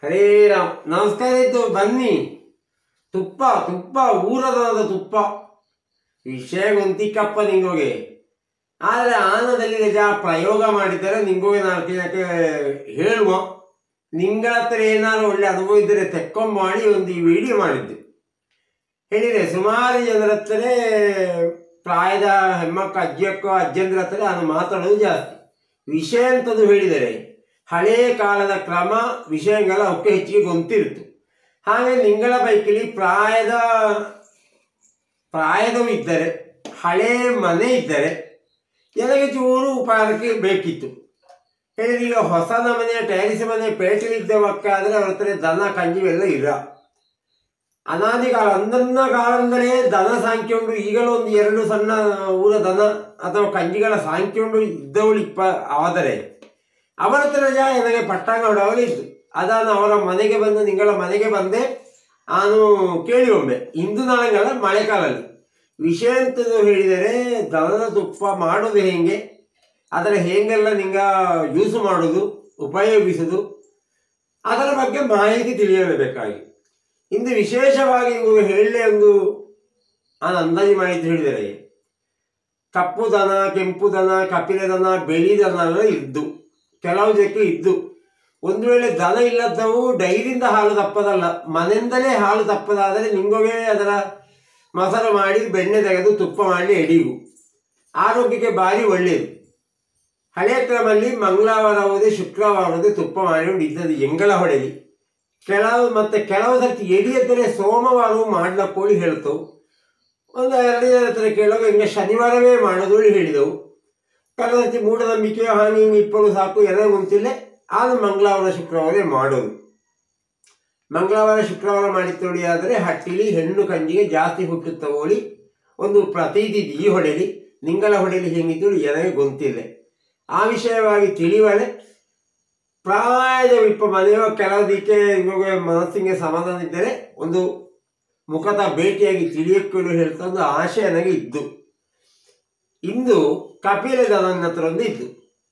ಹರೇ ರಾಮ್ ನಮಸ್ಕಾರ ಇದ್ದು ಬನ್ನಿ ತುಪ್ಪ ತುಪ್ಪ ಊರದನದ ತುಪ್ಪ ವಿಷಯ ಗೊಂತಿಕ್ಕಪ್ಪ ನಿಂಗೋಗೆ ಆದರೆ ಆನದಲ್ಲಿ ನಿಜ ಪ್ರಯೋಗ ಮಾಡಿದರೆ ನಿಂಗೋಗೆ ನಾಲ್ಕು ಜನಕ್ಕೆ ಹೇಳುವ ನಿಂಗಳ ಹತ್ರ ಏನಾದ್ರು ಒಳ್ಳೆ ಅನುಭವ ಇದ್ದರೆ ತೆಕ್ಕೊಂಡ್ ಮಾಡಿ ಒಂದು ಈ ವಿಡಿಯೋ ಮಾಡಿದ್ದೆ ಹೇಳಿದೆ ಸುಮಾರು ಜನರ ಹತ್ರನೇ ಪ್ರಾಯದ ಹೆಮ್ಮಕ್ಕ ಅಜ್ಜಿಯಕ್ಕೋ ಅಜ್ಜಂದ್ರ ಹತ್ರ ನಾನು ಮಾತಾಡೋದು ಜಾಸ್ತಿ ವಿಷಯ ಅಂತದ್ದು ಹೇಳಿದರೆ ಹಳೇ ಕಾಲದ ಕ್ರಮ ವಿಷಯಗಳ ಅವಕ್ಕೆ ಹೆಚ್ಚಿಗೆ ಗೊತ್ತಿರುತ್ತು ಹಾಗೆ ನಿಂಗಳ ಬೈಕಲ್ಲಿ ಪ್ರಾಯದ ಪ್ರಾಯದವು ಇದ್ದರೆ ಹಳೇ ಮನೆ ಇದ್ದರೆ ನನಗೆ ಚೂರು ಉಪಹಾರಕ್ಕೆ ಬೇಕಿತ್ತು ಹೇಳಿದ್ರೆ ಈಗ ಹೊಸ ಮನೆ ಟೈರಿಸ್ ಮನೆ ಪೇಟೆಲಿದ್ದ ಮಕ್ಕಾದರೆ ಅವ್ರ ಹತ್ರ ದನ ಕಂಜಿವೆಲ್ಲ ಇಲ್ಲ ಅನಾದಿ ಕಾಲ ಅಂದನ್ನ ಕಾಲದಿಂದಲೇ ದನ ಸಾಂಕ್ಯೊಂಡು ಈಗಲೂ ಒಂದು ಎರಡು ಸಣ್ಣ ಊರ ದನ ಅಥವಾ ಕಂಜಿಗಳ ಸಾಂಕ್ಯೊಂಡು ಇದ್ದವಳು ಇಪ್ಪ ಆದರೆ ಅವರ ಹತ್ರ ಜಾ ನನಗೆ ಪಟ್ಟಾಂಗ ಹೊಡವಲು ಇತ್ತು ಅದಾನು ಅವರ ಮನೆಗೆ ಬಂದು ನಿಂಗಳ ಮನೆಗೆ ಬಂದೆ ನಾನು ಕೇಳಿ ಒಮ್ಮೆ ಇಂದು ನಾಳೆಗಳ ಮಳೆಗಾಲಲ್ಲಿ ವಿಷಯ ಅಂತದ್ದು ಹೇಳಿದರೆ ದನದ ತುಪ್ಪ ಮಾಡೋದು ಹೇಗೆ ಅದರ ಹೇಗೆಲ್ಲ ನಿಂಗ ಯೂಸ್ ಮಾಡೋದು ಉಪಯೋಗಿಸುವುದು ಅದರ ಬಗ್ಗೆ ಮಾಹಿತಿ ತಿಳಿಯಲೇಬೇಕಾಗಿ ಇಂದು ವಿಶೇಷವಾಗಿ ನಿಮಗೆ ಹೇಳಲೇ ಒಂದು ನಾನು ಅಂದಾಜು ಮಾಹಿತಿ ಹೇಳಿದರೆ ಕಪ್ಪು ದನ ಕೆಂಪು ದನ ಕಪಿಲೆ ದನ ಬಿಳಿ ದನ ಎಲ್ಲ ಇದ್ದು ಕೆಲವು ಜಕ್ಕೆ ಇದ್ದು ಒಂದು ವೇಳೆ ದನ ಇಲ್ಲದವು ಡೈರಿಂದ ಹಾಲು ತಪ್ಪದಲ್ಲ ಮನೆಯಿಂದಲೇ ಹಾಲು ತಪ್ಪದಾದರೆ ನಿಂಗೊಗೆ ಅದರ ಮೊಸರು ಮಾಡಿ ಬೆಣ್ಣೆ ತೆಗೆದು ತುಪ್ಪ ಮಾಡಿ ಎಡಿಗು ಆರೋಗ್ಯಕ್ಕೆ ಭಾರಿ ಒಳ್ಳೆಯದು ಹಳೆಯ ಕ್ರಮಲ್ಲಿ ಮಂಗಳವಾರ ಹೋದೆ ಶುಕ್ರವಾರ ಹೋದೆ ತುಪ್ಪ ಮಾಡಿಕೊಂಡು ಇದ್ದದ್ದು ಎಂಗಳ ಹೊಡೆಲಿ ಕೆಲವು ಮತ್ತೆ ಕೆಲವು ಸರ್ತಿ ಎಡಿಯದ್ದರೆ ಸೋಮವಾರವೂ ಮಾಡ್ಲಕ್ಕೋಳಿ ಹೇಳ್ತವು ಒಂದು ಎರಡು ಜನ ಹತ್ರ ಕೇಳುವಾಗ ಹಿಂಗೆ ಶನಿವಾರವೇ ಮಾಡೋದು ಹೇಳಿದವು ಕೆಲವು ಸರ್ತಿ ಮೂಢನಂಬಿಕೆ ಹಾನಿ ಇಪ್ಪಲು ಸಾಕು ಎಲ್ಲ ಗೊತ್ತಿಲ್ಲ ಆಗ ಮಂಗಳವಾರ ಶುಕ್ರವಾರ ಮಾಡೋದು ಮಂಗಳವಾರ ಶುಕ್ರವಾರ ಮಾಡಿತ್ತೋಳಿ ಆದರೆ ಹಟ್ಟಿಲಿ ಹೆಣ್ಣು ಕಂಜಿಗೆ ಜಾಸ್ತಿ ಹುಟ್ಟುತ್ತವೋಳಿ ಒಂದು ಪ್ರತೀತಿ ಈ ಹೊಡೆಲಿ ನಿಂಗಳ ಹೊಡೆಲಿ ಹೆಂಗಿದ್ದು ನನಗೆ ಗೊತ್ತಿಲ್ಲ ಆ ವಿಷಯವಾಗಿ ತಿಳಿವಲೆ ಪ್ರಾಯದ ವಿಪ್ಪ ಮನೆಯೋ ಕೆಲವುದಕ್ಕೆ ನಿಮಗೆ ಮನಸ್ಸಿಗೆ ಸಮಾಧಾನ ಇದ್ದರೆ ಒಂದು ಮುಖದ ಭೇಟಿಯಾಗಿ ತಿಳಿಯಕ್ಕೂ ಹೇಳ್ತಾ ಒಂದು ಆಶೆ ನನಗೆ ಇದ್ದು ಇಂದು ಕಪಿಲ ನನ್ನ ಹತ್ರ ಒಂದು ಇದ್ದು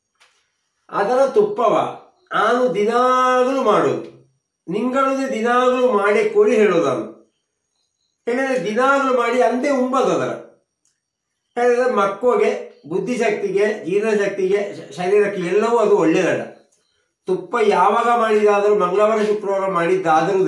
ಅದರ ತುಪ್ಪವ ನಾನು ದಿನಾಗಲೂ ಮಾಡೋದು ನಿಂಗಳದು ದಿನಾಗಲೂ ಮಾಡಿ ಕೊಡಿ ಹೇಳೋದು ನಾನು ಹೇಳಿದ್ರೆ ದಿನಾಗಲೂ ಮಾಡಿ ಅಂದೇ ಉಂಬದು ಅದರ ಹೇಳಿದ್ರೆ ಮಕ್ಕಳಿಗೆ ಬುದ್ಧಿಶಕ್ತಿಗೆ ಜೀರ್ಣಶಕ್ತಿಗೆ ಶ- ಶರೀರಕ್ಕೆ ಎಲ್ಲವೂ ಅದು ಒಳ್ಳೆಯದಲ್ಲ ತುಪ್ಪ ಯಾವಾಗ ಮಾಡಿದಾದರೂ ಮಂಗಳವಾರ ಶುಕ್ರವಾರ ಮಾಡಿದ್ದಾದರೂ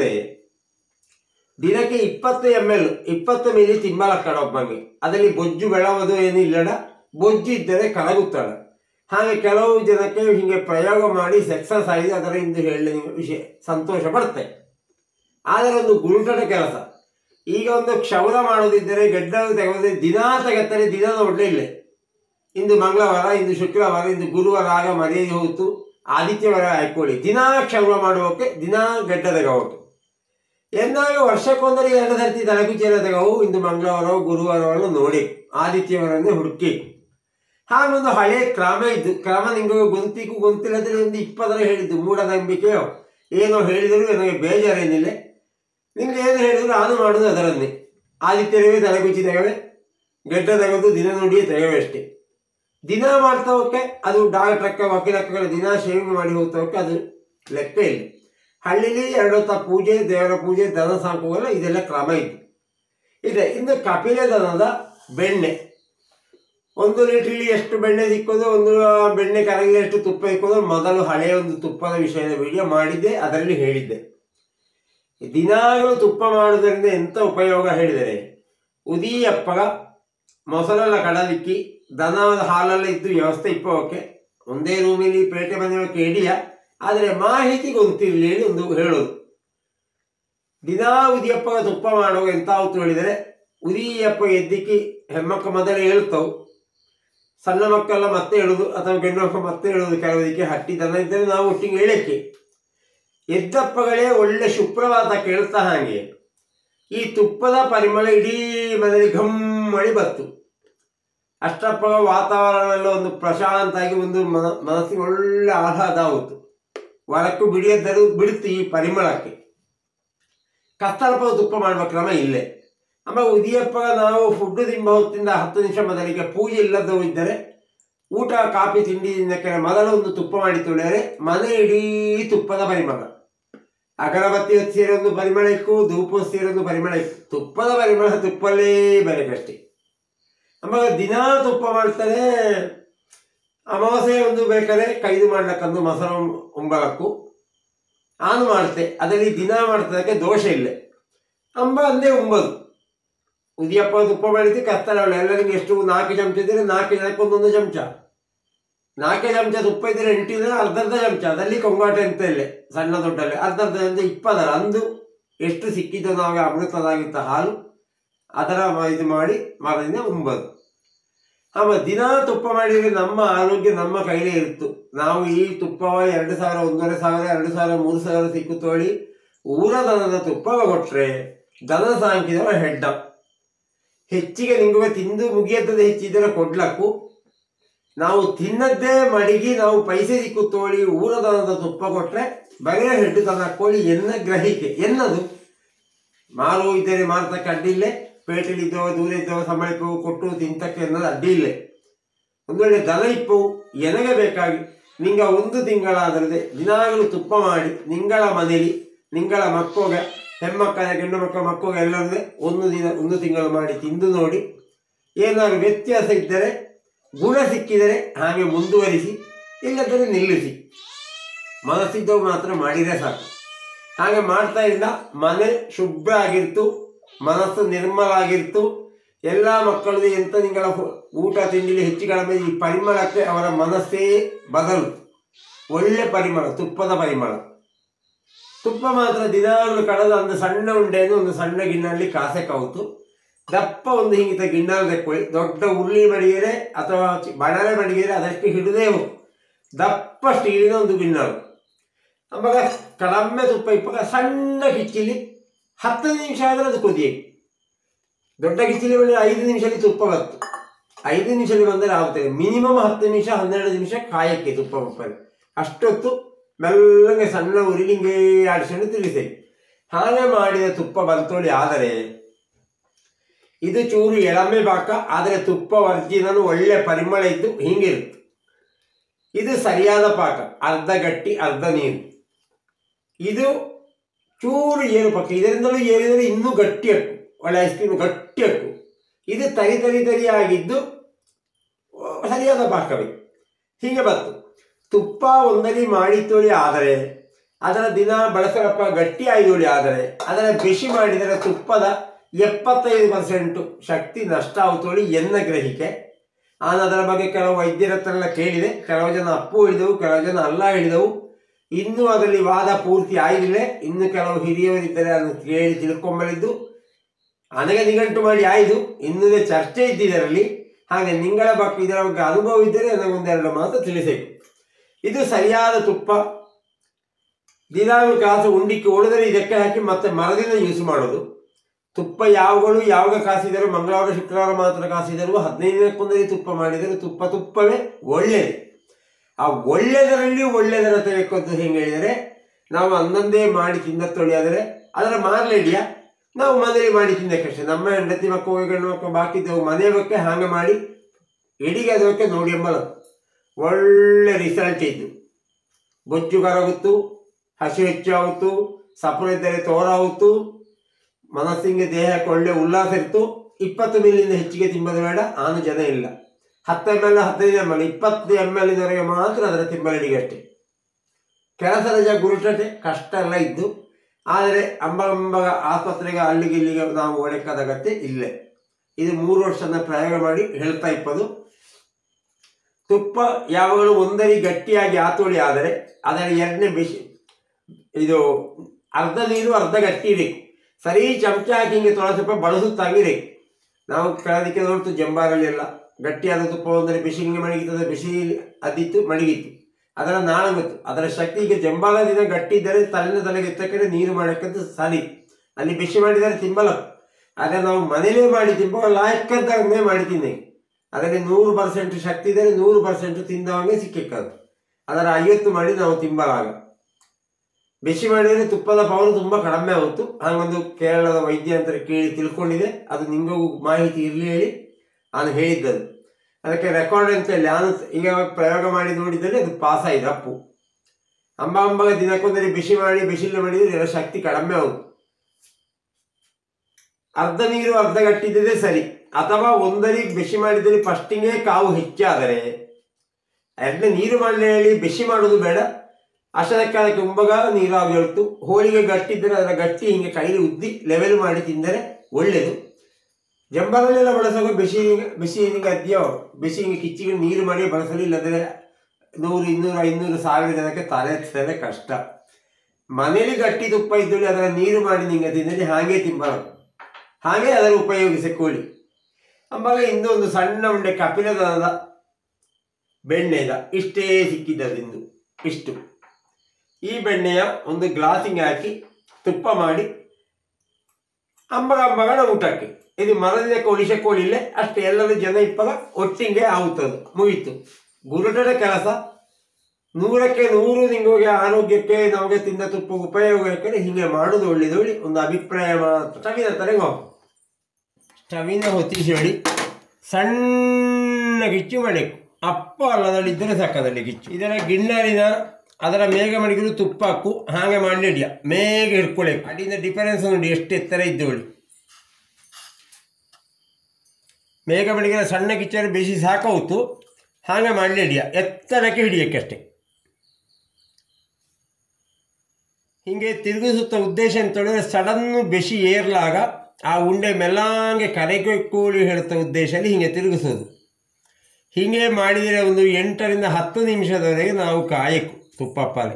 ದಿನಕ್ಕೆ ಇಪ್ಪತ್ತು ಎಮ್ ಎಲ್ ಇಪ್ಪತ್ತು ಮಿಲಿ ತಿಂಬಲಕ್ಕಡ ಒಬ್ಬಂಗೆ ಅದರಲ್ಲಿ ಬೊಜ್ಜು ಬೆಳವದು ಏನು ಇಲ್ಲಡ ಬೊಜ್ಜು ಇದ್ದರೆ ಕರಗುತ್ತಾಳ ಹಾಗೆ ಕೆಲವು ಜನಕ್ಕೆ ಹೀಗೆ ಪ್ರಯೋಗ ಮಾಡಿ ಎಕ್ಸಸೈಸ್ ಅದರಿಂದ ಹೇಳಿ ನಿಮಗೆ ವಿಷಯ ಸಂತೋಷ ಪಡುತ್ತೆ ಆದರೆ ಒಂದು ಗುರುಟಟ ಕೆಲಸ ಈಗ ಒಂದು ಕ್ಷೌರ ಮಾಡೋದಿದ್ದರೆ ಗೆಡ್ಡ ತೆಗೆದು ದಿನಾ ತೆಗೆತಾರೆ ದಿನ ನೋಡಲಿಲ್ಲ ಇಂದು ಮಂಗಳವಾರ ಇಂದು ಶುಕ್ರವಾರ ಇಂದು ಗುರುವಾರ ಆಗ ಮರ್ಯಾದೆ ಹೋಯ್ತು ಆದಿತ್ಯವಾರ ಹಾಕೊಳ್ಳಿ ದಿನಾ ಕ್ಷೌರ ಮಾಡುವಕ್ಕೆ ದಿನಾ ಗೆಡ್ಡ ತೆಗೋಕೆ ಎಂದಾಗ ವರ್ಷಕ್ಕೊಂದರೆ ಎರಡು ಸರ್ತಿ ತಲೆಗುಚ್ಚೆಲ್ಲ ತೆಗವು ಇಂದು ಮಂಗಳವಾರ ಗುರುವಾರವನ್ನು ನೋಡಿ ಆದಿತ್ಯವಾರನೇ ಹುಡುಕಿ ಹಾಗೊಂದು ಹಳೆ ಕ್ರಮ ಇದ್ದು ಕ್ರಮ ನಿಮಗೆ ಗೊಂತಿಗೂ ಗೊಂತಿಲ್ಲದ್ರೆ ಒಂದು ಇಪ್ಪತ್ತರ ಹೇಳಿದ್ದು ಮೂಢನಂಬಿಕೆಯೋ ಏನೋ ಹೇಳಿದರೂ ನನಗೆ ಬೇಜಾರೇನಿಲ್ಲ ನಿಮ್ಗೆ ಏನು ಹೇಳಿದ್ರು ನಾನು ಮಾಡೋದು ಅದರನ್ನೇ ಆದಿತ್ಯರವೇ ತಲೆಗುಚ್ಚಿ ತೆಗವೆ ಗೆಡ್ಡ ತೆಗೆದು ದಿನ ನೋಡಿಯೇ ತೆಗವೆ ಅಷ್ಟೇ ದಿನ ಮಾಡ್ತಾ ಹೋಗಕ್ಕೆ ಅದು ಡಾಕ್ಟ್ರಕ್ಕೆ ವಕೀಲಕ್ಕಗಳ ದಿನ ಶೇವಿಂಗ್ ಮಾಡಿ ಹೋಗ್ತಾ ಹೋಗಕ್ಕೆ ಅದು ಲೆಕ್ಕ ಇಲ್ಲ ಹಳ್ಳಿಲಿ ಎರಡು ಹೊತ್ತ ಪೂಜೆ ದೇವರ ಪೂಜೆ ದನ ಸಾಕುವಲ್ಲ ಇದೆಲ್ಲ ಕ್ರಮ ಇತ್ತು ಇದೆ ಇನ್ನು ಕಪಿಲೆ ದನದ ಬೆಣ್ಣೆ ಒಂದು ಲೀಟ್ರಲ್ಲಿ ಎಷ್ಟು ಬೆಣ್ಣೆ ಸಿಕ್ಕೋದು ಒಂದು ಬೆಣ್ಣೆ ಕರಗಿ ಎಷ್ಟು ತುಪ್ಪ ಸಿಕ್ಕೋದು ಮೊದಲು ಹಳೆಯ ಒಂದು ತುಪ್ಪದ ವಿಷಯದ ವಿಡಿಯೋ ಮಾಡಿದ್ದೆ ಅದರಲ್ಲಿ ಹೇಳಿದ್ದೆ ದಿನಾಗಲೂ ತುಪ್ಪ ಮಾಡುವುದರಿಂದ ಎಂಥ ಉಪಯೋಗ ಹೇಳಿದರೆ ಉದಿಯಪ್ಪಗ ಮೊಸಳೆಲ್ಲ ಕಡಲಿಕ್ಕಿ ದನದ ಹಾಲೆಲ್ಲ ಇದ್ದು ವ್ಯವಸ್ಥೆ ಇಪ್ಪವಕ್ಕೆ ಒಂದೇ ರೂಮಲ್ಲಿ ಪೇಟೆ ಮನೆಯೊಳಗೆ ಎಡಿಯ ಆದರೆ ಮಾಹಿತಿ ಗೊತ್ತಿರಲಿ ಹೇಳಿ ಒಂದು ಹೇಳೋದು ದಿನಾ ಉದಿಯಪ್ಪಗ ತುಪ್ಪ ಮಾಡುವ ಎಂತ ಹೊತ್ತು ಹೇಳಿದರೆ ಉದಿಯಪ್ಪ ಎದ್ದಿಕ್ಕಿ ಹೆಮ್ಮಕ್ಕ ಮೊದಲೇ ಹೇಳ್ತಾವು ಸಣ್ಣ ಮಕ್ಕಳೆಲ್ಲ ಮತ್ತೆ ಹೇಳುದು ಅಥವಾ ಗಂಡು ಮಕ್ಕಳು ಮತ್ತೆ ಹೇಳುದು ಕೆಲವದಕ್ಕೆ ಹಟ್ಟಿ ದನ ಇದ್ದರೆ ನಾವು ಒಟ್ಟಿಗೆ ಹೇಳಕ್ಕೆ ಎದ್ದಪ್ಪಗಳೇ ಒಳ್ಳೆ ಶುಭ್ರವಾದ ಕೇಳ್ತಾ ಹಾಗೆ ಈ ತುಪ್ಪದ ಪರಿಮಳ ಇಡೀ ಮನೆಯಲ್ಲಿ ಘಮ್ಮಳಿ ಬತ್ತು ಅಷ್ಟಪ್ಪ ವಾತಾವರಣ ಎಲ್ಲ ಒಂದು ಪ್ರಶಾಂತಾಗಿ ಒಂದು ಮನ ಮನಸ್ಸಿಗೆ ಒಳ್ಳೆ ಆಹ್ಲಾದ ಆಯಿತು ಹೊರಕ್ಕೂ ಬಿಡಿಯದ್ದರು ಬಿಡುತ್ತೆ ಈ ಪರಿಮಳಕ್ಕೆ ಕಸ್ತಲ್ಪ ತುಪ್ಪ ಮಾಡುವ ಕ್ರಮ ಇಲ್ಲೇ ಆಮೇಲೆ ಉದಿಯಪ್ಪ ನಾವು ಫುಡ್ ತಿಂಬ ಹೊತ್ತಿಂದ ಹತ್ತು ನಿಮಿಷ ಮೊದಲಿಗೆ ಪೂಜೆ ಇಲ್ಲದವು ಇದ್ದರೆ ಊಟ ಕಾಫಿ ತಿಂಡಿ ತಿನ್ನಕ್ಕೆ ಮೊದಲು ಒಂದು ತುಪ್ಪ ಮಾಡಿ ತೊಳೆದರೆ ಮನೆ ಇಡೀ ತುಪ್ಪದ ಪರಿಮಳ ಅಗರಬತ್ತಿ ಹೊತ್ತಿರೋ ಒಂದು ಪರಿಮಳ ಇಕ್ಕು ಧೂಪ ಹೊತ್ತಿರೋ ಒಂದು ಪರಿಮಳ ಇಕ್ಕು ತುಪ್ಪದ ಪರಿಮಳ ತುಪ್ಪಲ್ಲೇ ಬರಬೇಕಷ್ಟೇ ಆವಾಗ ದಿನಾ ತುಪ್ಪ ಮಾಡ್ತಾರೆ ಅಮಾವಾಸ್ಯೆ ಒಂದು ಬೇಕಾದ್ರೆ ಕೈದು ಮಾಡ್ಲಕ್ಕಂದು ಮೊಸರು ಉಂಬಲಕ್ಕು ಆನು ಮಾಡ್ತೆ ಅದರಲ್ಲಿ ದಿನ ಮಾಡ್ತದಕ್ಕೆ ದೋಷ ಇಲ್ಲ ಅಂಬ ಅಂದೇ ಉಂಬದು ಉದಿಯಪ್ಪ ತುಪ್ಪ ಮಾಡಿದ್ದು ಕತ್ತಲವಳು ಎಲ್ಲರಿಗೆ ಎಷ್ಟು ನಾಲ್ಕು ಚಮಚ ಇದ್ರೆ ನಾಲ್ಕು ಜನಕ್ಕೆ ಒಂದೊಂದು ಚಮಚ ನಾಲ್ಕು ಚಮಚ ತುಪ್ಪ ಇದ್ರೆ ಎಂಟಿದ್ರೆ ಅರ್ಧ ಅರ್ಧ ಚಮಚ ಅದಲ್ಲಿ ಕೊಂಗಾಟ ಅಂತ ಇಲ್ಲ ಸಣ್ಣ ದೊಡ್ಡಲ್ಲಿ ಅರ್ಧ ಅರ್ಧ ಚಮಚ ಇಪ್ಪದರ ಅಂದು ಎಷ್ಟು ಸಿಕ್ಕಿದ್ದು ನಾವು ಅಮೃತದಾಗಿತ್ತ ಹಾಲು ಅದರ ಮ- ಇದು ಮಾಡಿ ಮರದಿಂದ ಉಂಬದು ಆಮೇಲೆ ದಿನಾ ತುಪ್ಪ ಮಾಡಿದ್ರೆ ನಮ್ಮ ಆರೋಗ್ಯ ನಮ್ಮ ಕೈಲೇ ಇತ್ತು ನಾವು ಈ ತುಪ್ಪವ ಎರಡು ಸಾವಿರ ಒಂದೂವರೆ ಸಾವಿರ ಎರಡು ಸಾವಿರ ಮೂರು ಸಾವಿರ ಸಿಕ್ಕು ತೋಳಿ ಊರ ದನದ ತುಪ್ಪವ ಕೊಟ್ರೆ ದನ ಸಾಂಕಿದವ ಹೆಡ್ಡ ಹೆಚ್ಚಿಗೆ ನಿಂಗುವೆ ತಿಂದು ಮುಗಿಯತ್ತದೆ ಹೆಚ್ಚಿದ್ರೆ ಕೊಡ್ಲಕ್ಕು ನಾವು ತಿನ್ನದ್ದೇ ಮಡಿಗಿ ನಾವು ಪೈಸೆ ಸಿಕ್ಕು ತೋಳಿ ಊರ ದನದ ತುಪ್ಪ ಕೊಟ್ರೆ ಬಗೆ ಹೆಡ್ಡು ತನ್ನ ಕೋಳಿ ಎನ್ನ ಗ್ರಹಿಕೆ ಎನ್ನದು ಮಾರು ಇದ್ದರೆ ಮಾರ್ತಕ್ಕೆ ಅಡ್ಡಿಲ್ಲೇ ಪೇಟೆಲಿ ಇದ್ದವ ದೂರ ಇದ್ದವ ಸಂಬಳಿಪವು ಕೊಟ್ಟು ತಿಂತಕ್ಕೆ ಅನ್ನೋದು ಅಡ್ಡಿಲ್ಲೇ ಒಂದು ವೇಳೆ ದನ ಇಪ್ಪವು ಎನಗೆ ಬೇಕಾಗಿ ನಿಂಗ ಒಂದು ತಿಂಗಳಾದರೆ ದಿನಾಗಲೂ ತುಪ್ಪ ಮಾಡಿ ನಿಂಗಳ ಮನೆಯಲ್ಲಿ ನಿಂಗಳ ಮಕ್ಕಳ ಹೆಣ್ಮಕ್ಕಳ ಗಂಡು ಮಕ್ಕಳ ಮಕ್ಕಳ ಎಲ್ಲರದೇ ಒಂದು ದಿನ ಒಂದು ತಿಂಗಳು ಮಾಡಿ ತಿಂದು ನೋಡಿ ಏನಾದ್ರು ವ್ಯತ್ಯಾಸ ಇದ್ದರೆ ಗುಣ ಸಿಕ್ಕಿದರೆ ಹಾಗೆ ಮುಂದುವರಿಸಿ ಇಲ್ಲದರೆ ನಿಲ್ಲಿಸಿ ಮನಸ್ಸಿದ್ದವು ಮಾತ್ರ ಮಾಡಿದರೆ ಸಾಕು ಹಾಗೆ ಮಾಡ್ತಾ ಇಲ್ಲ ಮನೆ ಶುಭ್ರ ಆಗಿರ್ತು ಮನಸ್ಸು ನಿರ್ಮಲ ಆಗಿರ್ತು ಎಲ್ಲ ಮಕ್ಕಳದು ಎಂತ ನಿಂಗಳ ಫು- ಊಟ ತಿಂಡಿಲಿ ಹೆಚ್ಚು ಕಡಿಮೆ ಈ ಪರಿಮಳಕ್ಕೆ ಅವರ ಮನಸ್ಸೇ ಬದಲು ಒಳ್ಳೆ ಪರಿಮಳ ತುಪ್ಪದ ಪರಿಮಳ ತುಪ್ಪ ಮಾತ್ರ ದಿನಾಗಲೂ ಕಳೆದ ಒಂದು ಸಣ್ಣ ಉಂಡೆಯನ್ನು ಒಂದು ಸಣ್ಣ ಗಿಣ್ಣಲ್ಲಿ ಕಾಸೆ ಕೌತು ದಪ್ಪ ಒಂದು ಹಿಂಗಿತ ಗಿಣ್ಣಲ್ಲಿ ತೆಕ್ಕೊಳ್ಳಿ ದೊಡ್ಡ ಉರುಳಿ ಮಡಿಗೆರೆ ಅಥವಾ ಚಿ- ಬಣಲೆ ಮಡಿಗೆರೆ ಅದಕ್ಕೆ ಹಿಡಿದೇ ಹೋಗು ದಪ್ಪ ಸ್ಟೀಲಿನ ಒಂದು ಗಿಣ್ಣಲು ಆವಾಗ ಕಡಿಮೆ ತುಪ್ಪ ಇಪ್ಪಾಗ ಸಣ್ಣ ಕಿಚ್ಚಿಲಿ ಹತ್ತು ನಿಮಿಷ ಆದರೆ ಅದು ಕುದಿಯಬೇಕು ದೊಡ್ಡ ಕಿಚ್ಚಿಲಿ ಬಳಿ ಐದು ನಿಮಿಷದಲ್ಲಿ ತುಪ್ಪ ಬತ್ತು ಐದು ನಿಮಿಷದಲ್ಲಿ ಬಂದರೆ ಆಗುತ್ತದೆ ಮಿನಿಮಮ್ ಹತ್ತು ನಿಮಿಷ ಹನ್ನೆರಡು ನಿಮಿಷ ಕಾಯಕ್ಕೆ ತುಪ್ಪ ಉಪ್ಪಲ್ಲಿ ಅಷ್ಟೊತ್ತು ಮೆಲ್ಲಗೆ ಸಣ್ಣ ಉರಿಲಿಂಗೆ ಆಡಿಸ್ಕೊಂಡು ತಿಳಿಸಿ ಹಾಗೆ ಮಾಡಿದ ತುಪ್ಪ ಬಂತೋಳಿ ಆದರೆ ಇದು ಚೂರು ಎಳಮೆ ಬಾಕ ಆದರೆ ತುಪ್ಪ ವರ್ಜಿನನು ಒಳ್ಳೆ ಪರಿಮಳ ಇದ್ದು ಹಿಂಗಿರುತ್ತೆ ಇದು ಸರಿಯಾದ ಪಾಕ ಅರ್ಧ ಗಟ್ಟಿ ಅರ್ಧ ನೀರು ಇದು ಚೂರು ಏರು ಪಕ್ಕ ಇದರಿಂದಲೂ ಏರಿದರೆ ಇನ್ನೂ ಗಟ್ಟಿ ಹಕ್ಕು ಒಳ್ಳೆ ಐಸ್ ಕ್ರೀಮ್ ಗಟ್ಟಿ ಹಕ್ಕು ಇದು ತರಿ ತರಿ ತರಿ ಆಗಿದ್ದು ಆ, ಸರಿಯಾದ ಪಾಕವೇ ಹೀಗೆ ಬಂತು ತುಪ್ಪ ಒಂದಲಿ ಮಾಡಿ ತೊಳಿ ಆದರೆ ಅದರ ದಿನ ಬಳಸಲಪ್ಪ ಗಟ್ಟಿ ಆಯ್ದೋಳಿ ಆದರೆ ಅದರ ಬಿಸಿ ಮಾಡಿದರೆ ತುಪ್ಪದ ಎಪ್ಪತ್ತೈದು ಪರ್ಸೆಂಟು ಶಕ್ತಿ ನಷ್ಟ ಆಗುತ್ತೋಳಿ ಎನ್ನ ಗ್ರಹಿಕೆ ನಾನು ಅದರ ಬಗ್ಗೆ ಕೆಲವು ವೈದ್ಯರ ಹತ್ರ ಎಲ್ಲ ಕೇಳಿದೆ ಕೆಲವು ಜನ ಅಪ್ಪು ಹಿಡಿದವು ಕೆಲವು ಜನ ಅಲ್ಲ ಹಿಡಿದವು ಇನ್ನೂ ಅದರಲ್ಲಿ ವಾದ ಪೂರ್ತಿ ಆಯ್ದಿಲ್ಲ ಇನ್ನು ಕೆಲವು ಹಿರಿಯವರಿದ್ದರೆ ಅದನ್ನು ಕೇಳಿ ತಿಳ್ಕೊಂಬಲಿದ್ದು ನನಗೆ ನಿಘಂಟು ಮಾಡಿ ಆಯ್ದು ಇನ್ನೂ ಚರ್ಚೆ ಇದ್ದಿದ್ದರಲ್ಲಿ ಹಾಗೆ ನಿಂಗಳ ಬಗ್ಗೆ ಇದರ ಬಗ್ಗೆ ಅನುಭವ ಇದ್ದರೆ ನನಗೊಂದೆರಡು ಮಾತು ತಿಳಿಸಬೇಕು ಇದು ಸರಿಯಾದ ತುಪ್ಪ ದಿನಾಲು ಕಾಸು ಉಂಡಿಕ್ಕೆ ಉಳಿದರೆ ಇದಕ್ಕೆ ಹಾಕಿ ಮತ್ತೆ ಮರದಿನ ಯೂಸ್ ಮಾಡೋದು ತುಪ್ಪ ಯಾವಗಳು ಯಾವಾಗ ಕಾಸಿದರೂ ಮಂಗಳವಾರ ಶುಕ್ರವಾರ ಮಾತ್ರ ಕಾಸಿದರೂ ಹದಿನೈದಕ್ಕೊಂದರಿ ತುಪ್ಪ ಮಾಡಿದರೆ ತುಪ್ಪ ತುಪ್ಪವೇ ಒಳ್ಳೆಯದು ಆ ಒಳ್ಳೆಯದರಲ್ಲಿ ಒಳ್ಳೆಯದರ ತೆಗೆಬೇಕು ಅಂತ ಹೆಂಗೆ ಹೇಳಿದರೆ ನಾವು ಅನ್ನಂದೇ ಮಾಡಿ ತಿಂದ ತೊಳೆಯಾದರೆ ಅದರ ಮಾರ್ಲೇಡಿಯ ನಾವು ಮನೆಯಲ್ಲಿ ಮಾಡಿ ತಿನ್ನಕ್ಕಷ್ಟೇ ನಮ್ಮ ಹೆಂಡತಿ ಮಕ್ಕಳು ಗಂಡು ಮಕ್ಕಳು ಬಾಕಿ ಇದ್ದವು ಮನೆ ಬಗ್ಗೆ ಹಾಗೆ ಮಾಡಿ ಎಡಿಗೆ ಅದಕ್ಕೆ ನೋಡಿ ಎಂಬಲ್ಲ ಒಳ್ಳೆ ರಿಸಲ್ಟ್ ಇದ್ದು ಬೊಜ್ಜು ಕರಗುತ್ತು ಹಸಿ ಹೆಚ್ಚಾಗುತ್ತು ಸಪುರ ಇದ್ದರೆ ತೋರಾಗುತ್ತು ಮನಸ್ಸಿಗೆ ದೇಹಕ್ಕೆ ಒಳ್ಳೆ ಉಲ್ಲಾಸ ಇತ್ತು ಇಪ್ಪತ್ತು ಮಿಲಿಯಿಂದ ಹೆಚ್ಚಿಗೆ ತಿಂಬದು ಬೇಡ ಆನು ಜನ ಇಲ್ಲ ಹತ್ತು ಎಮ್ ಎಲ್ ಹದಿನೈದು ಎಮ್ ಎಲ್ ಇಪ್ಪತ್ತು ಎಮ್ ಎಲ್ವರೆಗೆ ಮಾತ್ರ ಅದರ ತಿಂಬಲಿಗೆ ಅಷ್ಟೇ ಕೆಲಸ ರಜೆ ಗುರುಟತೆ ಕಷ್ಟ ಎಲ್ಲ ಇದ್ದು ಆದರೆ ಅಂಬ ಅಂಬ ಆಸ್ಪತ್ರೆಗೆ ಅಲ್ಲಿಗೆ ಇಲ್ಲಿಗೆ ನಾವು ಓಡಕ್ಕಾದ ಅಗತ್ಯ ಇಲ್ಲೇ ಇದು ಮೂರು ವರ್ಷದ ಪ್ರಯೋಗ ಮಾಡಿ ಹೇಳ್ತಾ ಇಪ್ಪದು ತುಪ್ಪ ಯಾವಾಗಲೂ ಒಂದರಿ ಗಟ್ಟಿಯಾಗಿ ಆತೋಳಿ ಆದರೆ ಅದರ ಎರಡನೇ ಬಿಸಿ ಇದು ಅರ್ಧ ನೀರು ಅರ್ಧ ಗಟ್ಟಿ ಇರಬೇಕು ಸರಿ ಚಮಚ ಹಾಕಿ ಹಿಂಗೆ ತೊಳೆ ಸ್ವಲ್ಪ ಬಳಸುತ್ತಾಗಿರಬೇಕು ನಾವು ಕೆಳದಕ್ಕೆ ನೋಡ್ತು ಜಂಬಾರಲ್ಲಿ ಎಲ್ಲ ಗಟ್ಟಿಯಾದ ತುಪ್ಪ ಒಂದರೆ ಬಿಸಿ ಹಿಂಗೆ ಮಡಗಿತದೆ ಬಿಸಿ ಅದಿತ್ತು ಮಡಗಿತ್ತು ಅದರ ನಾಳ ಗೊತ್ತು ಅದರ ಶಕ್ತಿ ಈಗ ಜಂಬಾಲದಿಂದ ಗಟ್ಟಿ ಇದ್ದರೆ ತಲೆನ ತಲೆಗೆ ಎತ್ತಕ್ಕೆ ನೀರು ಮಾಡಕ್ಕಂತ ಸಾಲಿ ಅಲ್ಲಿ ಬಿಸಿ ಮಾಡಿದರೆ ತಿಂಬಲ್ಲ ಆದರೆ ನಾವು ಮನೇಲೇ ಮಾಡಿ ತಿಂಬ ಲಾಯಕ್ಕಂತಾಗೇ ಮಾಡಿ ತಿನ್ನಿ ಅದರಲ್ಲಿ ನೂರು ಪರ್ಸೆಂಟ್ ಶಕ್ತಿ ಇದ್ದರೆ ನೂರು ಪರ್ಸೆಂಟ್ ತಿಂದವಂಗೆ ಸಿಕ್ಕಿಕ್ಕದು ಅದರ ಐವತ್ತು ಮಾಡಿ ನಾವು ತಿಂಬಲಾಗ ಬಿಸಿ ಮಾಡಿದರೆ ತುಪ್ಪದ ಪವರ್ ತುಂಬ ಕಡಿಮೆ ಆಗುತ್ತು ಹಾಗೊಂದು ಕೇರಳದ ವೈದ್ಯ ಅಂತ ಕೇಳಿ ತಿಳ್ಕೊಂಡಿದೆ ಅದು ನಿಮಗೂ ಮಾಹಿತಿ ಇರಲಿ ಹೇಳಿ ನಾನು ಹೇಳಿದ್ದದು ಅದಕ್ಕೆ ರೆಕಾರ್ಡ್ ಅಂತ ಹೇಳಿ ನಾನು ಈಗ ಪ್ರಯೋಗ ಮಾಡಿ ನೋಡಿದಲ್ಲಿ ಅದು ಪಾಸ್ ಆಗಿದೆ ಅಪ್ಪು ಅಂಬ ಅಂಬಗ ದಿನಕ್ಕೊಂದರೆ ಬಿಸಿ ಮಾಡಿ ಬಿಸಿಲು ಮಾಡಿದ್ರೆ ಇದರ ಶಕ್ತಿ ಕಡಿಮೆ ಆಗುತ್ತೆ ಅರ್ಧ ನೀರು ಅರ್ಧ ಗಟ್ಟಿದ್ದರೆ ಸರಿ ಅಥವಾ ಒಂದರಿ ಬಿಸಿ ಮಾಡಿದರೆ ಫಸ್ಟಿಗೆ ಕಾವು ಹೆಚ್ಚಾದರೆ ಎರಡನೇ ನೀರು ಮಾಡಲಿ ಹೇಳಿ ಬಿಸಿ ಮಾಡೋದು ಬೇಡ ಅಷ್ಟದಕ್ಕೆ ಉಂಬಗ ನೀರಾಗಿ ಹೇಳ್ತು ಹೋಳಿಗೆ ಗಟ್ಟಿದ್ದರೆ ಅದರ ಗಟ್ಟಿ ಹಿಂಗೆ ಕೈಲಿ ಉದ್ದಿ ಲೆವೆಲ್ ಮಾಡಿ ತಿಂದರೆ ಒಳ್ಳೆಯದು ಜಂಬರಲ್ಲೆಲ್ಲ ಬಳಸುವಾಗ ಬಿಸಿ ಬಿಸಿ ಹಿಂಗೆ ಅದ್ಯೋ ಬಿಸಿ ಹಿಂಗೆ ಕಿಚ್ಚಿಗೆ ನೀರು ಮಾಡಿ ಬಳಸಲು ಇಲ್ಲದ್ರೆ ನೂರು ಇನ್ನೂರು ಐನೂರು ಸಾವಿರ ಜನಕ್ಕೆ ತಲೆ ಎತ್ತಿದರೆ ಕಷ್ಟ ಮನೇಲಿ ಗಟ್ಟಿ ತುಪ್ಪ ಇದ್ದಲ್ಲಿ ಅದರ ನೀರು ಮಾಡಿ ನಿಂಗೆ ತಿಂದರೆ ಹಾಗೆ ತಿಂಬಾರದು ಹಾಗೆ ಅದನ್ನು ಉಪಯೋಗಿಸಿಕೊಳ್ಳಿ ಆವಾಗ ಇನ್ನೊಂದು ಸಣ್ಣ ಉಂಡೆ ಕಪಿಲದನದ ಬೆಣ್ಣೆದ ಇಷ್ಟೇ ಸಿಕ್ಕಿದ್ದದಿಂದು ಇಷ್ಟು ಈ ಬೆಣ್ಣೆಯ ಒಂದು ಗ್ಲಾಸಿಗೆ ಹಾಕಿ ತುಪ್ಪ ಮಾಡಿ ಅಂಬಗ ಅಂಬಗನ ಊಟಕ್ಕೆ ಇದು ಮರದಿಂದ ಕೊಳಿಸ ಕೋಳಿಲೆ ಅಷ್ಟು ಎಲ್ಲರೂ ಜನ ಇಪ್ಪಗ ಒಟ್ಟಿಗೆ ಆಗುತ್ತದೆ ಮುಗೀತು ಗುರುಟದ ಕೆಲಸ ನೂರಕ್ಕೆ ನೂರು ನಿಮಗೆ ಆರೋಗ್ಯಕ್ಕೆ ನಮಗೆ ತಿಂದ ತುಪ್ಪ ಉಪಯೋಗಕ್ಕೆ ಹೀಗೆ ಮಾಡೋದು ಒಳ್ಳೇದು ಹೇಳಿ ಒಂದು ಅಭಿಪ್ರಾಯ ಮಾತ್ರ ಸ್ಟವಿನ ತಲೆಗೆ ಹೋಗು ಸ್ಟವಿನ ಹೊತ್ತಿಸಿ ಹೇಳಿ ಸಣ್ಣ ಗಿಚ್ಚು ಮಾಡಬೇಕು ಅಪ್ಪ ಅಲ್ಲದಲ್ಲಿದ್ದರೆ ಸಾಕದಲ್ಲಿ ಗಿಚ್ಚು ಇದರ ಗಿಣ್ಣರಿನ ಅದರ ಮೇಘ ಮಡಿಗಳು ತುಪ್ಪ ಹಾಕು ಹಾಗೆ ಮಾಡಲಿಡಿಯ ಮೇಘ ಹಿಡ್ಕೊಳ್ಬೇಕು ಅಡಿಯಿಂದ ಡಿಫರೆನ್ಸ್ ನೋಡಿ ಎಷ್ಟು ಎತ್ತರ ಇದ್ದವಳಿ ಮೇಘ ಮಡಿಗಳ ಸಣ್ಣ ಕಿಚ್ಚರು ಬೇಯಿಸಿ ಸಾಕಾಯ್ತು ಹಾಗೆ ಮಾಡಲಿಡಿಯ ಎತ್ತರಕ್ಕೆ ಹಿಡಿಯಕ್ಕೆ ಅಷ್ಟೇ ಹೀಗೆ ತಿರುಗಿಸುತ್ತ ಉದ್ದೇಶ ಅಂತ ಹೇಳಿದ್ರೆ ಸಡನ್ನು ಬೆಸಿ ಏರ್ಲಾಗ ಆ ಉಂಡೆ ಮೆಲ್ಲಂಗೆ ಕರೆಗೆ ಕೋಳಿ ಹೇಳುತ್ತ ಉದ್ದೇಶದಲ್ಲಿ ಹೀಗೆ ತಿರುಗಿಸೋದು ಹೀಗೆ ಮಾಡಿದರೆ ಒಂದು ಎಂಟರಿಂದ ಹತ್ತು ನಿಮಿಷದವರೆಗೆ ನಾವು ಕಾಯಕು ತುಪ್ಪ ಪಾಲೆ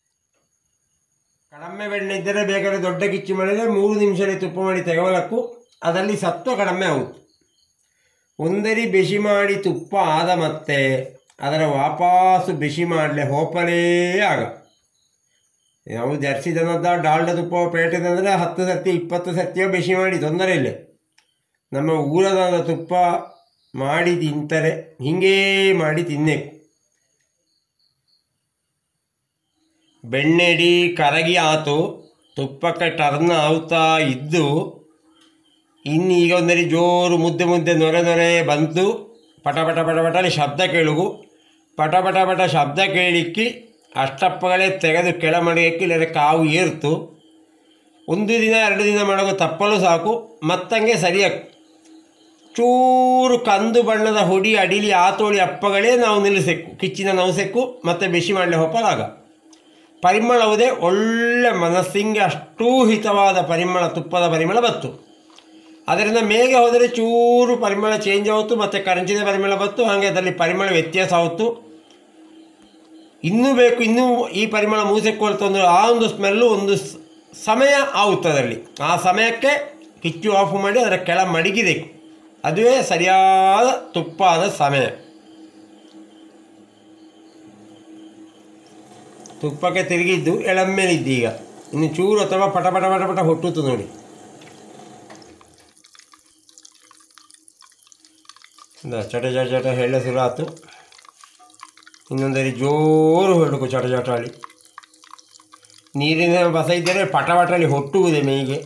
ಕಡಿಮೆ ಬೆಣ್ಣೆ ಇದ್ದರೆ ಬೇಕಾದ್ರೆ ದೊಡ್ಡ ಕಿಚ್ಚು ಮಾಡಿದರೆ ಮೂರು ನಿಮಿಷದಲ್ಲಿ ತುಪ್ಪ ಮಾಡಿ ತೆಗೊಳಕ್ಕೂ ಅದರಲ್ಲಿ ಸತ್ವ ಕಡಿಮೆ ಆಗುತ್ತೆ ಒಂದರಿ ಬಿಸಿ ಮಾಡಿ ತುಪ್ಪ ಆದ ಮತ್ತೆ ಅದರ ವಾಪಸ್ಸು ಬಿಸಿ ಮಾಡಲೆ ಹೋಪಲೇ ಆಗ ನಾವು ಜರ್ಸಿ ದನದ ಡಾಲ್ಡ ತುಪ್ಪ ಪೇಟೆದಂದರೆ ಹತ್ತು ಸರ್ತಿ ಇಪ್ಪತ್ತು ಸರ್ತಿಯೋ ಬಿಸಿ ಮಾಡಿ ತೊಂದರೆ ಇಲ್ಲ ನಮ್ಮ ಊರದಾದ ತುಪ್ಪ ಮಾಡಿ ತಿಂತಾರೆ ಹೀಗೇ ಮಾಡಿ ತಿನ್ಬೇಕು ಬೆಣ್ಣೆಡಿ ಕರಗಿ ಆತು ತುಪ್ಪಕ್ಕೆ ಟರ್ನ್ ಆಗುತ್ತಾ ಇದ್ದು ಇನ್ನು ಈಗ ಒಂದರಿ ಜೋರು ಮುದ್ದೆ ಮುದ್ದೆ ನೊರೆ ನೊರೆ ಬಂತು ಪಟ ಪಟ ಪಟ ಪಟಲಿ ಶಬ್ದ ಕೇಳುಗು ಪಟ ಪಟ ಪಟ ಶಬ್ದ ಕೇಳಿಕ್ಕಿ ಅಷ್ಟಪ್ಪಗಳೇ ತೆಗೆದು ಕೆಳ ಮಡಿಯಕ್ಕೆ ಇಲ್ಲದ್ರೆ ಕಾವು ಏರ್ತು ಒಂದು ದಿನ ಎರಡು ದಿನ ಮಾಡೋ ತಪ್ಪಲು ಸಾಕು ಮತ್ತಂಗೆ ಸರಿಯಾಗಿ ಚೂರು ಕಂದು ಬಣ್ಣದ ಹುಡಿ ಅಡಿಲಿ ಆತೋಳಿ ಅಪ್ಪಗಳೇ ನಾವು ನಿಲ್ಲಿಸಬೇಕು ಕಿಚ್ಚಿನ ನವಸೆಕ್ಕು ಮತ್ತು ಬಿಸಿ ಮಾಡಲಿ ಹೊಪ್ಪಲಾಗ ಪರಿಮಳವುದೇ ಒಳ್ಳೆ ಮನಸ್ಸಿಂಗೆ ಅಷ್ಟೂ ಹಿತವಾದ ಪರಿಮಳ ತುಪ್ಪದ ಪರಿಮಳ ಬತ್ತು ಅದರಿಂದ ಮೇಗೆ ಹೋದರೆ ಚೂರು ಪರಿಮಳ ಚೇಂಜ್ ಆಯಿತು ಮತ್ತು ಕರಂಚಿನ ಪರಿಮಳ ಬತ್ತು ಹಾಗೆ ಅದರಲ್ಲಿ ಪರಿಮಳ ವ್ಯತ್ಯಾಸ ಆಯಿತು ಇನ್ನೂ ಬೇಕು ಇನ್ನೂ ಈ ಪರಿಮಳ ಮೂಸೆಕೊಳ್ತಂದ್ರೆ ಆ ಒಂದು ಸ್ಮೆಲ್ಲು ಒಂದು ಸ್- ಸಮಯ ಆಗುತ್ತೆ ಅದರಲ್ಲಿ ಆ ಸಮಯಕ್ಕೆ ಕಿಚ್ಚು ಆಫ್ ಮಾಡಿ ಅದರ ಕೆಳ ಮಡಗಿಬೇಕು ಅದುವೇ ಸರಿಯಾದ ತುಪ್ಪಾದ ಸಮಯ ತುಪ್ಪಕ್ಕೆ ತಿರುಗಿದ್ದು ಎಳಮ್ಮೇಲಿದ್ದು ಈಗ ಇನ್ನು ಚೂರು ಅಥವಾ ಪಟ ಪಟ ಪಟ ಪಟ ಹೊಟ್ಟುತ್ತು ನೋಡಿ ಇಂದ ಚಟ ಚಟ ಚಟ ಹೇಳ ಶುರು ಆಯ್ತು ಇನ್ನೊಂದರಿ ಜೋರು ಹೊರಡಕು ಚಟ ಚಟಾಳಿ ನೀರಿನ ಬಸ ಇದ್ದರೆ ಪಟ ಪಟಲಿ ಹೊಟ್ಟುವುದೇ ಮೇಯಿಗೆ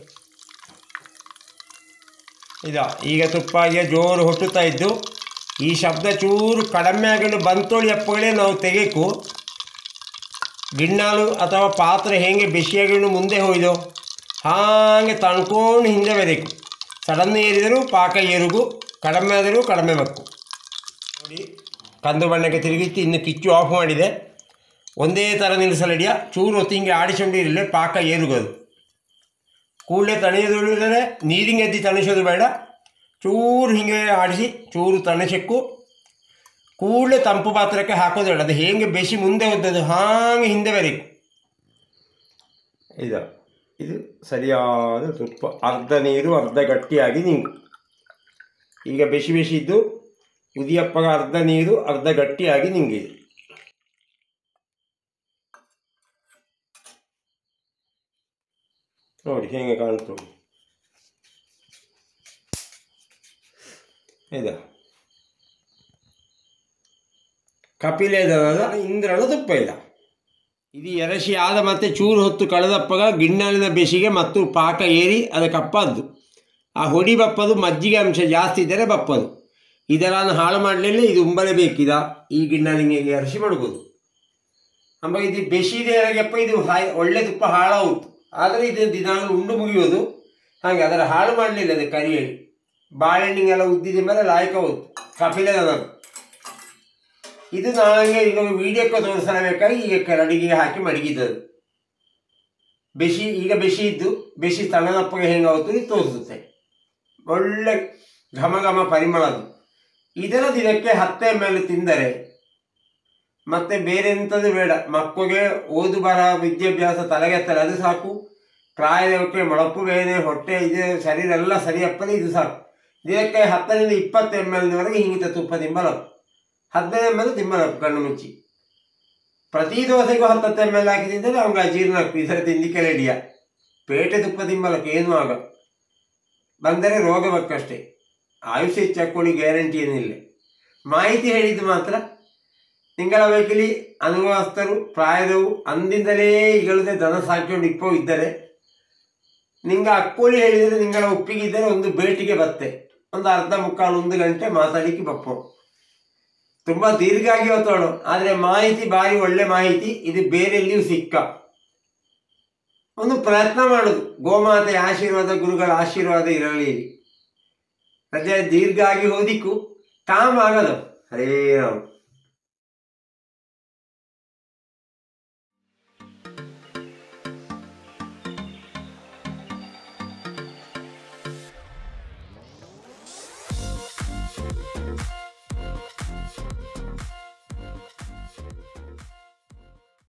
ಇದ ಈಗ ತುಪ್ಪ ಈಗ ಜೋರು ಹೊಟ್ಟುತ್ತಾ ಇದ್ದು ಈ ಶಬ್ದ ಚೂರು ಕಡಿಮೆ ಆಗಲು ಬಂತೋಳಿ ಅಪ್ಪಗಳೇ ನಾವು ತೆಗೆಕು ಗಿಣ್ಣಾಲು ಅಥವಾ ಪಾತ್ರೆ ಹೇಗೆ ಬಿಸಿಯಾಗಿಣ್ಣು ಮುಂದೆ ಹೋಯ್ದು ಹಾಗೆ ತಣ್ಕೊಂಡು ಹಿಂದೆ ಬರಬೇಕು ಸಡನ್ ಏರಿದರೂ ಪಾಕ ಏರುಗು ಕಡಿಮೆ ಆದರೂ ಕಡಿಮೆ ಬೇಕು ನೋಡಿ ಕಂದು ಬಣ್ಣಕ್ಕೆ ತಿರುಗಿತ್ತು ಇನ್ನು ಕಿಚ್ಚು ಆಫ್ ಮಾಡಿದೆ ಒಂದೇ ಥರ ನಿಲ್ಲಿಸಲಿಡಿಯ ಚೂರು ಹೊತ್ತು ಹಿಂಗೆ ಆಡಿಸ್ಕೊಂಡು ಇರಲಿ ಪಾಕ ಏರುಗೋದು ಕೂಡಲೇ ತಣಿಯೋದಿಲ್ಲದೆ ನೀರಿಗೆ ಎದ್ದು ತಣಿಸೋದು ಬೇಡ ಚೂರು ಹಿಂಗೆ ಆಡಿಸಿ ಚೂರು ತಣಿಸಕ್ಕು ಕೂಡಲೇ ತಂಪು ಪಾತ್ರಕ್ಕೆ ಹಾಕೋದು ಬೇಡ ಅದು ಹೇಗೆ ಬೇಸಿ ಮುಂದೆ ಹೋದದ್ದು ಹಾಗೆ ಹಿಂದೆ ಬರೀಕು ಇದು ಇದು ಸರಿಯಾದ ತುಪ್ಪ ಅರ್ಧ ನೀರು ಅರ್ಧ ಗಟ್ಟಿಯಾಗಿ ನಿಂಗು ಈಗ ಬಿಸಿ ಬಿಸಿ ಇದ್ದು ಉದಿಯಪ್ಪಗ ಅರ್ಧ ನೀರು ಅರ್ಧ ಗಟ್ಟಿಯಾಗಿ ನಿಂಗಿದೆ ನೋಡಿ ಹೇಗೆ ಕಾಣ್ತು ಇದು ಕಪಿಲೇದನದ ಇಂದ್ರನ ತುಪ್ಪ ಇಲ್ಲ ಇದು ಎರಸಿ ಆದ ಮತ್ತೆ ಚೂರು ಹೊತ್ತು ಕಳೆದಪ್ಪಗ ಗಿಣ್ಣಲಿನ ಬೆಸಿಗೆ ಮತ್ತು ಪಾಕ ಏರಿ ಅದಕ್ಕೆ ಅಪ್ಪದ್ದು ಆ ಹೊಡಿ ಬಪ್ಪದು ಮಜ್ಜಿಗೆ ಅಂಶ ಜಾಸ್ತಿ ಇದ್ದರೆ ಬಪ್ಪದು ಇದೆಲ್ಲ ಹಾಳು ಮಾಡಲಿಲ್ಲ ಇದು ಉಂಬಲೇಬೇಕಿದ ಈ ಗಿಣ್ಣಲಿಂಗೆ ಎರಸಿ ಮಡಗೋದು ಅಂಬ ಇದು ಬೆಶಿದೆ ಹೇಳಪ್ಪ ಇದು ಹಾಯ್- ಒಳ್ಳೆ ತುಪ್ಪ ಹಾಳಾವುತು ಆದರೆ ಇದು ದಿನಾಗಲೂ ಉಂಡು ಮುಗಿಯೋದು ಹಾಗೆ ಅದರ ಹಾಳು ಮಾಡಲಿಲ್ಲ ಅದು ಕರಿಯಳಿ ಬಾಳೆಹಣ್ಣಿಗೆಲ್ಲ ಉದ್ದಿದ ಮೇಲೆ ಲಾಯಕ ಹೋಯ್ತು ಕಪಿಲದನದು ಇದು ನನಗೆ ಈಗ ವಿಡಿಯೋಕ್ಕೆ ತೋರಿಸಲೇಬೇಕಾಗಿ ಈಗ ಕರಡಿಗೆ ಹಾಕಿ ಮಡಗಿದ್ದದು ಬೆಶಿ ಈಗ ಬೆಶಿ ಇದ್ದು ಬೆಶಿ ತಣ್ಣನಪ್ಪಗೆ ಹೆಂಗಾಗುತ್ತದೆ ಇದು ತೋರಿಸುತ್ತೆ ಒಳ್ಳೆ ಘಮ ಘಮ ಪರಿಮಳ ಅದು ಇದರ ದಿನಕ್ಕೆ ಹತ್ತು ಎಮ್ ಎಲ್ ತಿಂದರೆ ಮತ್ತೆ ಬೇರೆ ಎಂಥದ್ದು ಬೇಡ ಮಕ್ಕಳಿಗೆ ಓದು ಬರ ವಿದ್ಯಾಭ್ಯಾಸ ತಲೆಗೆತ್ತಲೆ ಅದು ಸಾಕು ಪ್ರಾಯದವಕ್ಕೆ ಮೊಳಪು ಬೇನೆ ಹೊಟ್ಟೆ ಇದು ಶರೀರ ಎಲ್ಲ ಸರಿಯಪ್ಪದೆ ಇದು ಸಾಕು ದಿನಕ್ಕೆ ಹತ್ತರಿಂದ ಇಪ್ಪತ್ತು ಎಮ್ ಎಲ್ವರೆಗೆ ಹಿಂಗಿತ ತುಪ್ಪ ತಿಂಬಲಪ್ಪು ಹದಿನೈದು ಎಮ್ ಎಲ್ ತಿಂಬಲಪ್ಪು ಕಣ್ಣು ಮುಚ್ಚಿ ಪ್ರತಿ ದೋಸೆಗೂ ಹತ್ತತ್ತು ಎಮ್ ಎಲ್ ಹಾಕಿ ತಿಂದರೆ ಅವ್ನಿಗೆ ಅಜೀರ್ಣ ಆಗ್ತದೆ ಇದರ ತಿಂದಿಕ್ಕೆ ರೆಡಿಯ ಪೇಟೆ ತುಪ್ಪ ತಿಂಬಲಕ್ಕೆ ಏನೂ ಆಗ ಬಂದರೆ ರೋಗ ಬೇಕಷ್ಟೇ ಆಯುಷ್ಯ ಚಕ್ಕೋಳಿ ಗ್ಯಾರಂಟಿ ಏನಿಲ್ಲ ಮಾಹಿತಿ ಹೇಳಿದ್ದು ಮಾತ್ರ ತಿಂಗಳ ವೆಹಿಕಲಿ ಅನುಭವಸ್ಥರು ಪ್ರಾಯದವು ಅಂದಿಂದಲೇ ಈಗಳದೆ ದನ ಸಾಕಿಕೊಂಡು ಇಪ್ಪೋ ಇದ್ದರೆ ನಿಂಗೆ ಅಕ್ಕೋಳಿ ಹೇಳಿದರೆ ನಿಂಗಳ ಒಪ್ಪಿಗೆ ಇದ್ದರೆ ಒಂದು ಭೇಟಿಗೆ ಬತ್ತೆ ಒಂದು ಅರ್ಧ ಮುಕ್ಕಾಲು ಒಂದು ಗಂಟೆ ಮಾತಾಡಿಕ್ಕೆ ಬಪ್ಪೋ ತುಂಬ ದೀರ್ಘ ಆಗಿ ಹೊತ್ತೋಣ ಆದರೆ ಮಾಹಿತಿ ಭಾರಿ ಒಳ್ಳೆ ಮಾಹಿತಿ ಇದು ಬೇರೆ ಎಲ್ಲಿಯೂ ಸಿಕ್ಕ ಒಂದು ಪ್ರಯತ್ನ ಮಾಡುದು ಗೋಮಾತೆಯ ಆಶೀರ್ವಾದ ಗುರುಗಳ ಆಶೀರ್ವಾದ ಇರಲಿ ರಜೆ ದೀರ್ಘ ಆಗಿ ಹೋದಿಕ್ಕು ಕಾಮ್ ಆಗದು ಹರೇ ರಾಮ್